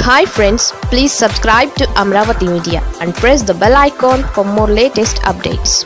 hi friends please subscribe to Amaravati media and press the bell icon for more latest updates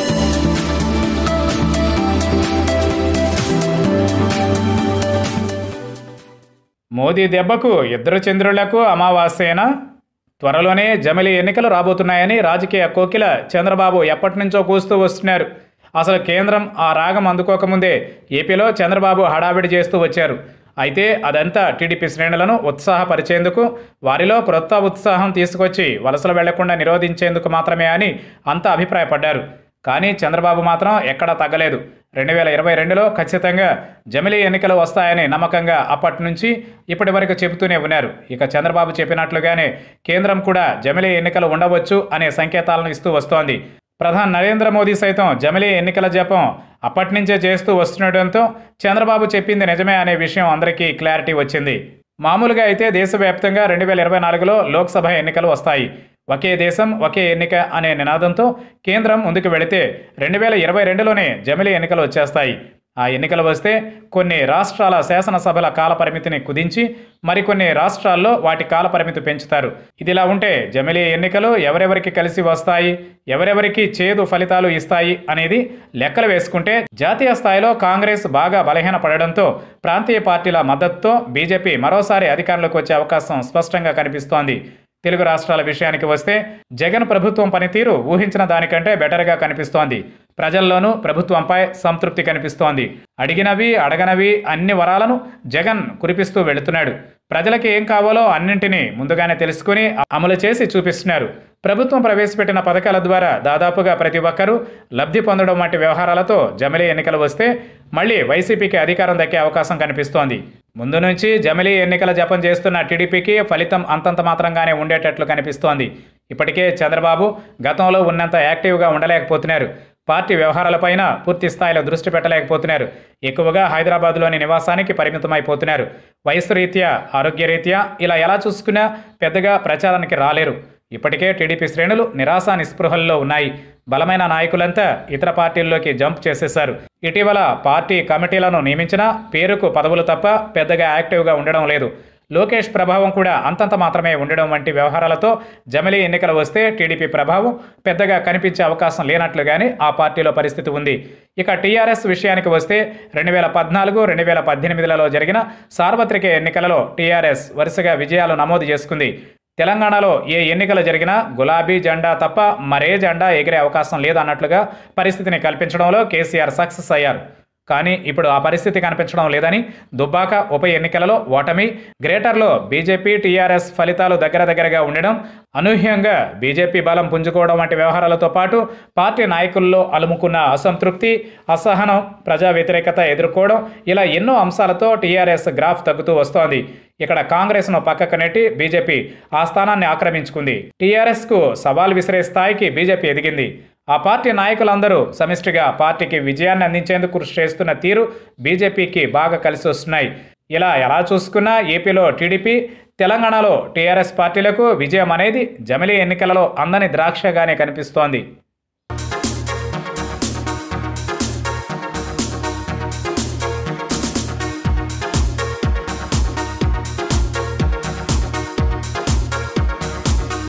Modi దెబ్బకు ఇద్దరు చంద్రులకు అమావాస్యేనా త్వరలోనే జమిలి ఎన్నికలు రాబోతున్నాయని రాజకీయ కోకిల చంద్రబాబు ఎప్పటి నుంచో కూస్తూ వస్తున్నారు అసలు కేంద్రం ఆ రాగం అందుకోకముందే ఏపీలో చంద్రబాబు హడావిడి చేస్తూ వచ్చారు అయితే అదంతా టీడీపీ శ్రేణులను ఉత్సాహపరిచేందుకు వారిలో క్రొత్త ఉత్సాహం తీసుకొచ్చి వలసలు వెళ్లకుండా నిరోధించేందుకు మాత్రమే అని అంతా అభిప్రాయపడ్డారు కానీ చంద్రబాబు మాత్రం ఎక్కడా తగ్గలేదు రెండు వేల ఇరవై రెండులో ఖచ్చితంగా జమిలీ ఎన్నికలు వస్తాయని నమ్మకంగా అప్పటి నుంచి ఇప్పటి వరకు చెబుతూనే ఉన్నారు ఇక చంద్రబాబు చెప్పినట్లుగానే కేంద్రం కూడా జమిలీ ఎన్నికలు ఉండవచ్చు అనే సంకేతాలను ఇస్తూ వస్తోంది ప్రధాని నరేంద్ర మోదీ సైతం జమిలీ ఎన్నికల జపం అప్పటి నుంచే చేస్తూ వస్తుండటంతో చంద్రబాబు చెప్పింది నిజమే అనే విషయం అందరికీ క్లారిటీ వచ్చింది మామూలుగా అయితే దేశవ్యాప్తంగా రెండు వేల ఇరవై నాలుగులో లోక్సభ ఎన్నికలు వస్తాయి ఒకే దేశం ఒకే ఎన్నిక అనే నినాదంతో కేంద్రం ముందుకు వెళితే రెండు వేల ఇరవై రెండులోనే జమిలీ ఎన్నికలు వచ్చేస్తాయి ఆ ఎన్నికలు వస్తే కొన్ని రాష్ట్రాల శాసనసభల కాలపరిమితిని కుదించి మరికొన్ని రాష్ట్రాల్లో వాటి కాలపరిమితి పెంచుతారు ఇదిలా ఉంటే జమిలీ ఎన్నికలు ఎవరెవరికి కలిసి వస్తాయి ఎవరెవరికి చేదు ఫలితాలు ఇస్తాయి అనేది లెక్కలు వేసుకుంటే జాతీయ స్థాయిలో కాంగ్రెస్ బాగా బలహీనపడడంతో ప్రాంతీయ పార్టీల మద్దతుతో బీజేపీ మరోసారి అధికారంలోకి వచ్చే అవకాశం స్పష్టంగా కనిపిస్తోంది తెలుగు రాష్ట్రాల విషయానికి వస్తే జగన్ ప్రభుత్వం పనితీరు ఊహించిన దానికంటే బెటర్గా కనిపిస్తోంది ప్రజల్లోనూ ప్రభుత్వంపై సంతృప్తి కనిపిస్తోంది అడిగినవి అడగనవి అన్ని వరాలను జగన్ కురిపిస్తూ వెళుతున్నాడు ప్రజలకి ఏం కావాలో అన్నింటినీ ముందుగానే తెలుసుకుని అమలు చేసి చూపిస్తున్నారు ప్రభుత్వం ప్రవేశపెట్టిన పథకాల ద్వారా దాదాపుగా ప్రతి ఒక్కరూ లబ్ధి పొందడం వంటి వ్యవహారాలతో జమిలీ ఎన్నికలు వస్తే మళ్ళీ వైసీపీకి అధికారం దక్కే అవకాశం కనిపిస్తోంది ముందు నుంచి జమిలీ ఎన్నికల జపం చేస్తున్న టీడీపీకి ఫలితం అంతంత మాత్రంగానే ఉండేటట్లు కనిపిస్తోంది ఇప్పటికే చంద్రబాబు గతంలో ఉన్నంత యాక్టివ్గా ఉండలేకపోతున్నారు పార్టీ వ్యవహారాలపైన పూర్తి స్థాయిలో దృష్టి పెట్టలేకపోతున్నారు ఎక్కువగా హైదరాబాద్లోని నివాసానికి పరిమితమైపోతున్నారు వయసు రీత్యా ఆరోగ్యరీత్యా ఇలా ఎలా చూసుకున్నా పెద్దగా ప్రచారానికి రాలేరు ఇప్పటికే టీడీపీ శ్రేణులు నిరాశ నిస్పృహల్లో ఉన్నాయి బలమైన నాయకులంతా ఇతర పార్టీల్లోకి జంప్ చేసేశారు ఇటీవల పార్టీ కమిటీలను నియమించినా పేరుకు పదవులు తప్ప పెద్దగా యాక్టివ్గా ఉండడం లేదు లోకేష్ ప్రభావం కూడా అంతంత మాత్రమే ఉండడం వంటి వ్యవహారాలతో జమిలీ ఎన్నికలు వస్తే టీడీపీ ప్రభావం పెద్దగా కనిపించే అవకాశం లేనట్లుగానే ఆ పార్టీలో పరిస్థితి ఉంది ఇక టీఆర్ఎస్ విషయానికి వస్తే రెండు వేల పద్నాలుగు రెండు వేల పద్దెనిమిదిలలో జరిగిన సార్వత్రిక ఎన్నికలలో టీఆర్ఎస్ వరుసగా విజయాలు నమోదు చేసుకుంది తెలంగాణలో ఏ ఎన్నికలు జరిగినా గులాబీ జెండా తప్ప మరే జెండా ఎగిరే అవకాశం లేదన్నట్లుగా పరిస్థితిని కల్పించడంలో కేసీఆర్ సక్సెస్ అయ్యారు కానీ ఇప్పుడు ఆ పరిస్థితి కనిపించడం లేదని దుబ్బాక ఉప ఎన్నికలలో ఓటమి గ్రేటర్లో బీజేపీ టీఆర్ఎస్ ఫలితాలు దగ్గర దగ్గరగా ఉండడం అనూహ్యంగా బీజేపీ బలం పుంజుకోవడం వంటి వ్యవహారాలతో పాటు పార్టీ నాయకుల్లో అలుముకున్న అసంతృప్తి అసహనం ప్రజా వ్యతిరేకత ఎదుర్కోవడం ఇలా ఎన్నో అంశాలతో టీఆర్ఎస్ గ్రాఫ్ తగ్గుతూ వస్తోంది ఇక్కడ కాంగ్రెస్ను పక్కకు నెట్టి బీజేపీ ఆ స్థానాన్ని ఆక్రమించుకుంది టీఆర్ఎస్కు సవాల్ విసిరే స్థాయికి బీజేపీ ఎదిగింది ఆ పార్టీ నాయకులందరూ సమిష్టిగా పార్టీకి విజయాన్ని అందించేందుకు కృషి చేస్తున్న తీరు బీజేపీకి బాగా కలిసి వస్తున్నాయి ఇలా ఎలా చూసుకున్నా ఏపీలో టీడీపీ తెలంగాణలో టీఆర్ఎస్ పార్టీలకు విజయం అనేది జమిలీ ఎన్నికలలో అందని ద్రాక్షగానే కనిపిస్తోంది